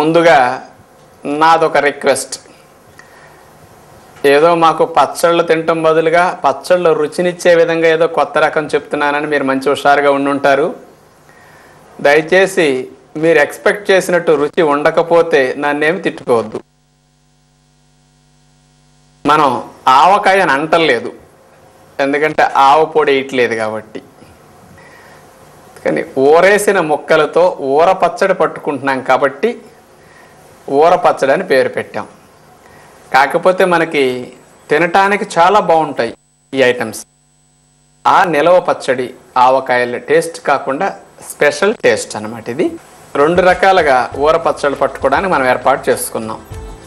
ముందుగా నాదొక రిక్వెస్ట్ ఏదో మాకు పచ్చళ్ళు తినటం బదులుగా పచ్చళ్ళు రుచినిచ్చే విధంగా ఏదో కొత్త రకం చెప్తున్నానని మీరు మంచి హుషారుగా ఉండుంటారు దయచేసి మీరు ఎక్స్పెక్ట్ చేసినట్టు రుచి ఉండకపోతే నన్నేమి తిట్టుకోవద్దు మనం ఆవకాయ అని అంటలేదు ఎందుకంటే ఆవు పొడి వేయట్లేదు కాబట్టి కానీ ఊరేసిన ముక్కలతో ఊర పచ్చడి పట్టుకుంటున్నాం కాబట్టి ఊర పచ్చడి అని పేరు పెట్టాం కాకపోతే మనకి తినటానికి చాలా బాగుంటాయి ఈ ఐటమ్స్ ఆ నిలవ పచ్చడి ఆవకాయల టేస్ట్ కాకుండా స్పెషల్ టేస్ట్ అన్నమాట ఇది రెండు రకాలుగా ఊర పచ్చడి పట్టుకోవడానికి మనం ఏర్పాటు చేసుకున్నాం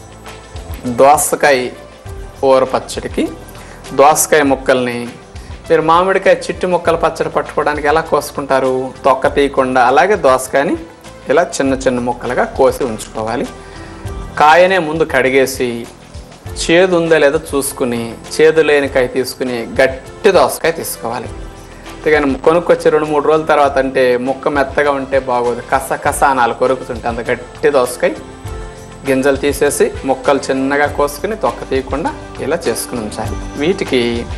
దోసకాయ ఊర పచ్చడికి దోసకాయ ముక్కల్ని మీరు మామిడికాయ చిట్టి ముక్కల పచ్చడి పట్టుకోవడానికి ఎలా కోసుకుంటారు తొక్క తీయకుండా అలాగే దోసకాయని ఇలా చిన్న చిన్న ముక్కలుగా కోసి ఉంచుకోవాలి కాయనే ముందు కడిగేసి చేదు ఉందో లేదో చూసుకుని చేదు లేని కాయ తీసుకుని గట్టి దోసకాయ తీసుకోవాలి అంతేగాని కొనుక్కొచ్చి రెండు మూడు రోజుల తర్వాత అంటే ముక్క మెత్తగా ఉంటే బాగోదు కస కస అనాలు కొరుకుతుంటే అంత గట్టి దోసకాయ గింజలు తీసేసి ముక్కలు చిన్నగా కోసుకుని తొక్క తీయకుండా ఇలా చేసుకుని ఉంచాలి వీటికి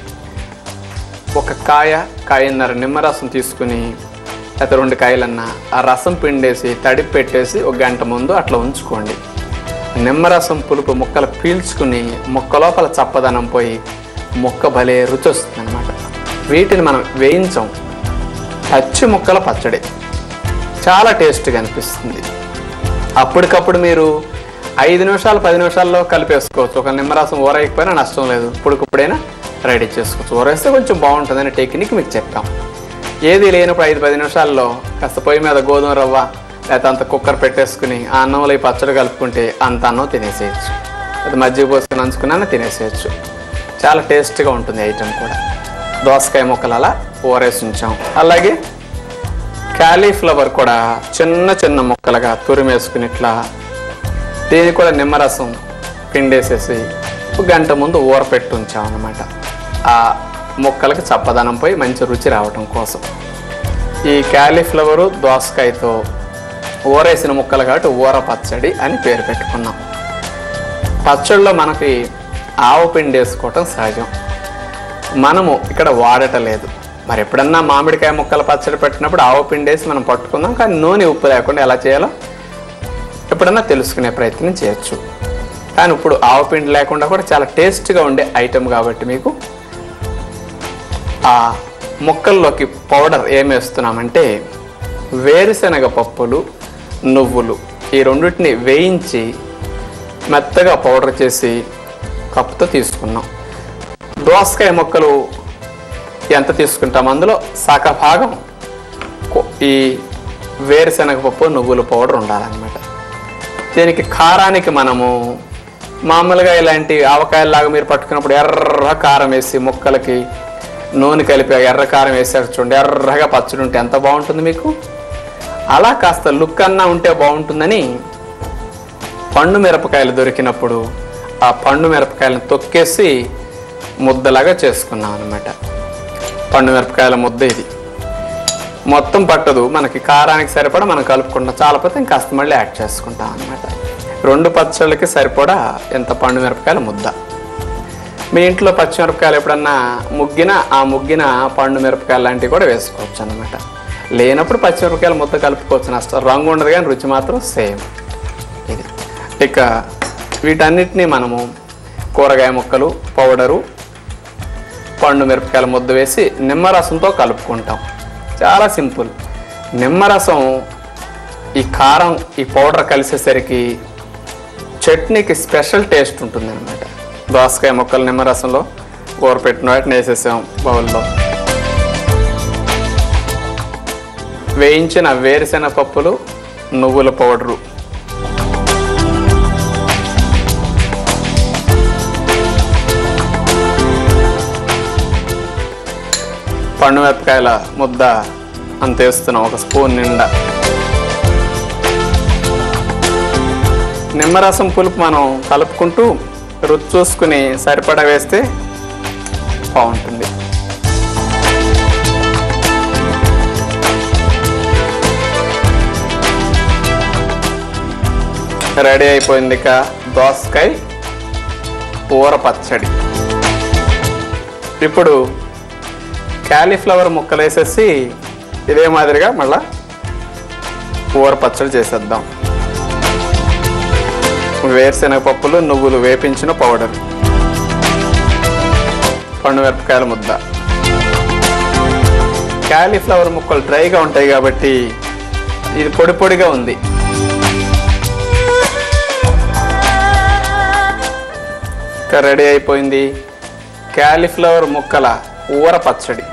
ఒక కాయ కాయన్నర నిమ్మరసం తీసుకుని లేకపోతే రెండు కాయలన్నా ఆ రసం పిండేసి తడిపి పెట్టేసి ఒక గంట ముందు అట్లా ఉంచుకోండి నిమ్మరసం పులుపు ముక్కలు పీల్చుకుని ముక్క లోపల చప్పదనం పోయి ముక్క భలే రుచి వస్తుంది అనమాట వీటిని మనం వేయించం పచ్చి ముక్కల పచ్చడి చాలా టేస్ట్గా అనిపిస్తుంది అప్పటికప్పుడు మీరు ఐదు నిమిషాలు పది నిమిషాల్లో కలిపేసుకోవచ్చు ఒక నిమ్మరసం ఊరైకపోయినా నష్టం లేదు ఇప్పుడుకప్పుడైనా రెడీ చేసుకోవచ్చు ఊరేస్తే కొంచెం బాగుంటుందని టెక్నిక్ మీకు చెప్పాం ఏది లేనప్పుడు ఐదు పది నిమిషాల్లో కాస్త పొయ్యి మీద గోధుమ రవ్వ లేకపోతే అంత కుక్కర్ పెట్టేసుకుని ఆ అన్నంలో ఈ పచ్చడి కలుపుకుంటే అంత అన్నం తినేసేయచ్చు అది మజ్జిగ పోసుకుని నంచుకున్నా తినేసేయచ్చు చాలా టేస్ట్గా ఉంటుంది ఐటెం కూడా దోసకాయ ముక్కలు అలా ఊరేసి ఉంచాం అలాగే క్యాలీఫ్లవర్ కూడా చిన్న చిన్న ముక్కలుగా తురిమేసుకుని ఇట్లా దీన్ని కూడా నిమ్మరసం పిండేసేసి ఒక గంట ముందు ఊర పెట్టి ఉంచాం అనమాట ఆ ముక్కలకి చప్పదనం పోయి మంచి రుచి రావటం కోసం ఈ క్యాలీఫ్లవరు దోసకాయతో ఊరేసిన ముక్కలు కాబట్టి ఊర పచ్చడి అని పేరు పెట్టుకున్నాం పచ్చడిలో మనకి ఆవు పిండి వేసుకోవటం సహజం మనము ఇక్కడ వాడటలేదు మరి ఎప్పుడన్నా మామిడికాయ ముక్కల పచ్చడి పెట్టినప్పుడు ఆవు పిండి వేసి మనం పట్టుకుందాం కానీ నూనె ఉప్పు లేకుండా ఎలా చేయాలో ఎప్పుడన్నా తెలుసుకునే ప్రయత్నం చేయొచ్చు కానీ ఇప్పుడు ఆవు పిండి లేకుండా కూడా చాలా టేస్ట్గా ఉండే ఐటెం కాబట్టి మీకు ఆ ముక్కల్లోకి పౌడర్ ఏం వేస్తున్నామంటే వేరుశనగ పప్పులు నువ్వులు ఈ రెండింటిని వేయించి మెత్తగా పౌడర్ చేసి కప్పుతో తీసుకున్నాం దోసకాయ ముక్కలు ఎంత తీసుకుంటాం అందులో సగ భాగం కొ- ఈ వేరుశనగ పప్పు నువ్వుల పౌడర్ ఉండాలన్నమాట దీనికి కారానికి మనము మామూలుగా ఇలాంటి ఆవకాయలాగా మీరు పట్టుకున్నప్పుడు ఎర్ర కారం వేసి ముక్కలకి నూనె కలిపి ఎర్ర కారం వేసారు చూడండి ఎర్రగా పచ్చడి ఉంటే ఎంత బాగుంటుంది మీకు అలా కాస్త లుక్ అన్నా ఉంటే బాగుంటుందని పండు మిరపకాయలు దొరికినప్పుడు ఆ పండు మిరపకాయలను తొక్కేసి ముద్దలాగా చేసుకున్నాం అనమాట పండు మిరపకాయల ముద్ద ఇది మొత్తం పట్టదు మనకి కారానికి సరిపడా మనం కలుపుకుంటాం చాలపోతే ఇంకాస్త మళ్ళీ యాడ్ చేసుకుంటాం అనమాట రెండు పచ్చళ్ళకి సరిపడా ఎంత పండు మిరపకాయల ముద్ద మీ ఇంట్లో పచ్చిమిరపకాయలు ఎప్పుడన్నా ముగ్గిన ఆ ముగ్గిన పండు మిరపకాయలు లాంటివి కూడా వేసుకోవచ్చు అనమాట లేనప్పుడు పచ్చిమిరపకాయల ముద్ద కలుపుకోవచ్చు నష్టం రంగు ఉండదు కానీ రుచి మాత్రం సేమ్ ఇది ఇక వీటన్నిటిని మనము కూరగాయ ముక్కలు పౌడరు పండు మిరపకాయల ముద్ద వేసి నిమ్మరసంతో కలుపుకుంటాం చాలా సింపుల్ నిమ్మరసం ఈ కారం ఈ పౌడర్ కలిసేసరికి చట్నీకి స్పెషల్ టేస్ట్ ఉంటుంది అనమాట దోసకాయ ముక్కలు నిమ్మరసంలో ఊరపెట్టిన వాటిని వేసేసాం బౌల్లో వేయించిన వేరుశెనగ పప్పులు నువ్వుల పౌడరు పండు మిరపకాయల ముద్ద అంత వేస్తున్నాం ఒక స్పూన్ నిండా నిమ్మరసం పులుపు మనం కలుపుకుంటూ రుచి చూసుకుని సరిపడా వేస్తే బాగుంటుంది రెడీ అయిపోయింది ఇక దోసకాయ ఊర పచ్చడి ఇప్పుడు క్యాలీఫ్లవర్ ముక్కలు వేసేసి ఇదే మాదిరిగా మళ్ళా ఊర పచ్చడి చేసేద్దాం వేరుశనగ పప్పులు నువ్వులు వేపించిన పౌడర్ పండు మిరపకాయల ముద్ద క్యాలీఫ్లవర్ ముక్కలు డ్రైగా ఉంటాయి కాబట్టి ఇది పొడి పొడిగా ఉంది ఇంకా రెడీ అయిపోయింది క్యాలీఫ్లవర్ ముక్కల ఊర పచ్చడి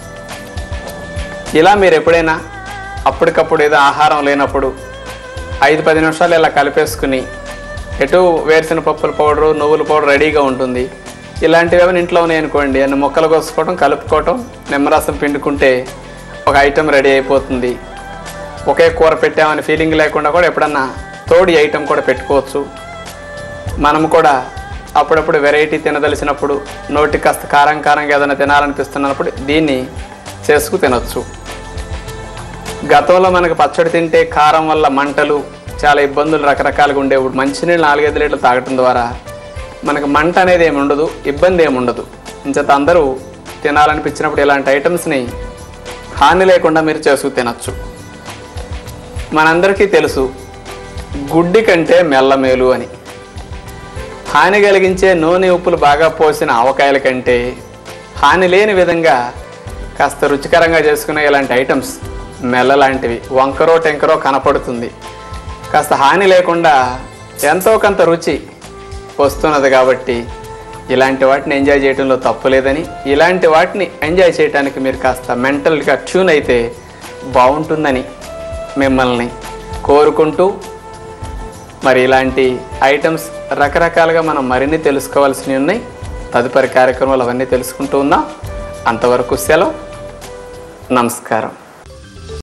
ఇలా మీరు ఎప్పుడైనా అప్పటికప్పుడు ఏదో ఆహారం లేనప్పుడు ఐదు పది నిమిషాలు ఇలా కలిపేసుకుని ఎటు వేరుసిన పప్పుల పౌడరు నువ్వుల పౌడర్ రెడీగా ఉంటుంది ఇలాంటివి ఏమైనా ఇంట్లో ఉన్నాయి అనుకోండి అన్ని ముక్కలు కోసుకోవడం కలుపుకోవటం నిమ్మరసం పిండుకుంటే ఒక ఐటెం రెడీ అయిపోతుంది ఒకే కూర పెట్టామని ఫీలింగ్ లేకుండా కూడా ఎప్పుడన్నా తోడి ఐటెం కూడా పెట్టుకోవచ్చు మనం కూడా అప్పుడప్పుడు వెరైటీ తినదలిసినప్పుడు నోటికి కాస్త కారం కారంగా ఏదైనా తినాలనిపిస్తున్నప్పుడు దీన్ని చేసుకు తినొచ్చు గతంలో మనకు పచ్చడి తింటే కారం వల్ల మంటలు చాలా ఇబ్బందులు రకరకాలుగా ఉండేవి మంచినీళ్ళు నాలుగైదు లీటర్లు తాగటం ద్వారా మనకు మంట అనేది ఏమి ఉండదు ఇబ్బంది ఏమి ఉండదు ఇంచేత అందరూ తినాలనిపించినప్పుడు ఇలాంటి ఐటమ్స్ని హాని లేకుండా మీరు చేసుకు తినచ్చు మనందరికీ తెలుసు గుడ్డి కంటే మెల్లమేలు అని హాని కలిగించే నూనె ఉప్పులు బాగా పోసిన ఆవకాయల కంటే హాని లేని విధంగా కాస్త రుచికరంగా చేసుకునే ఇలాంటి ఐటమ్స్ మెల్ల లాంటివి వంకరో టెంకరో కనపడుతుంది కాస్త హాని లేకుండా ఎంతో కొంత రుచి వస్తున్నది కాబట్టి ఇలాంటి వాటిని ఎంజాయ్ చేయడంలో తప్పు లేదని ఇలాంటి వాటిని ఎంజాయ్ చేయడానికి మీరు కాస్త మెంటల్గా ట్యూన్ అయితే బాగుంటుందని మిమ్మల్ని కోరుకుంటూ మరి ఇలాంటి ఐటమ్స్ రకరకాలుగా మనం మరిన్ని తెలుసుకోవాల్సినవి ఉన్నాయి తదుపరి కార్యక్రమాలు అవన్నీ తెలుసుకుంటూ ఉందాం అంతవరకు సెలవు నమస్కారం